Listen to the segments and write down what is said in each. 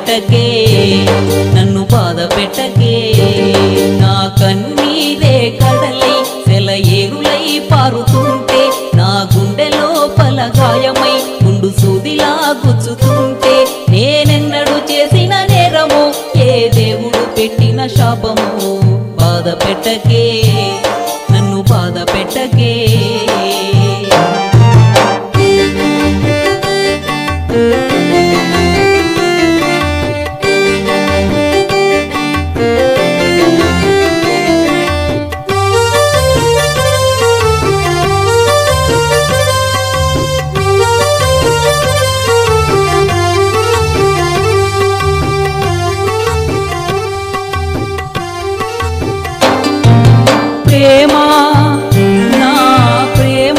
పెట్టకే నన్ను బాధ పెట్టకే నా కన్నీరే కడలై సెల ఏరులై పారుతుంటే నా గుండెలో పలగాయమై గుండు సూదిలా గుచ్చుతుంటే నేనెన్నడు చేసిన నేరము ఏ దేవుడు పెట్టిన శాపము బాధ పెట్టకే నన్ను బాధ పెట్టకే ప్రేమ నా ప్రేమ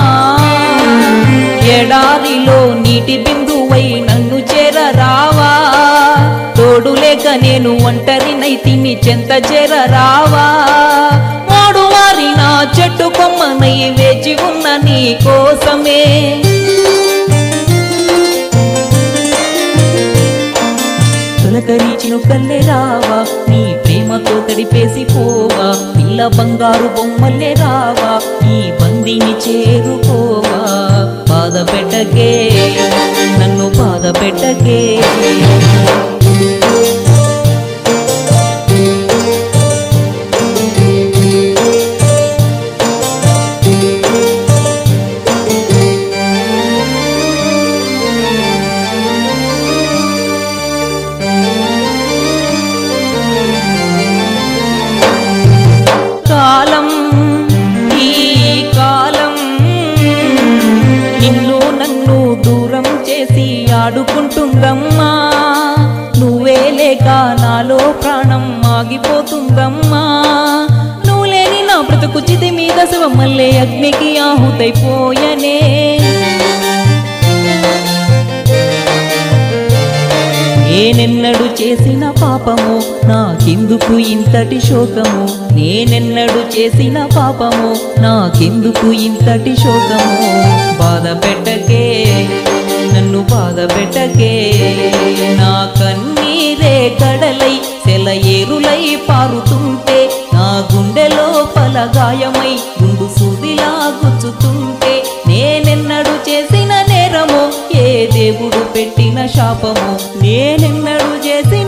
ఎడారిలో నీటి బిందువై నన్ను చేరరావా తోడు లేక నేను ఒంటరినై తిని చెంత చేరరావా మోడు వారి నా చెట్టు కొమ్మనై వేచి ఉన్న నీ కోసమే తొలకరీచిన కల్లే రావా నీ ప్రేమతో తడిపేసి పోవా పిల్ల బంగారు బొమ్మలే రావా ఈ బందిని చేరుకోవా బాధ పెట్టకే నన్ను బాధ పెట్టకే కాలం ఈ కాలం నిన్ను నన్ను దూరం చేసి ఆడుకుంటుందమ్మా నువ్వే లేక నాలో ప్రాణం ఆగిపోతుందమ్మా నువ్వు లేని నా బ్రతుకు చితి మీద శివమల్లే అగ్నికి ఆహుతైపోయనే నేనెన్నడు చేసిన పాపము నాకెందుకు ఇంతటి శోకము నేనెన్నడు చేసిన పాపము నాకెందుకు ఇంతటి శోకము బాధ పెట్టకే నన్ను బాధ పెట్టకే నా కన్నీరే కడలై సెల ఏరులై పారుతుంటే నా గుండెలో పలగాయమై గుండు సూదిలా గుచ్చుతుంటే నేనెన్నడు చేసిన నేరము ఏ దేవుడు పెట్టిన శాపము నేనెన్నడు చేసిన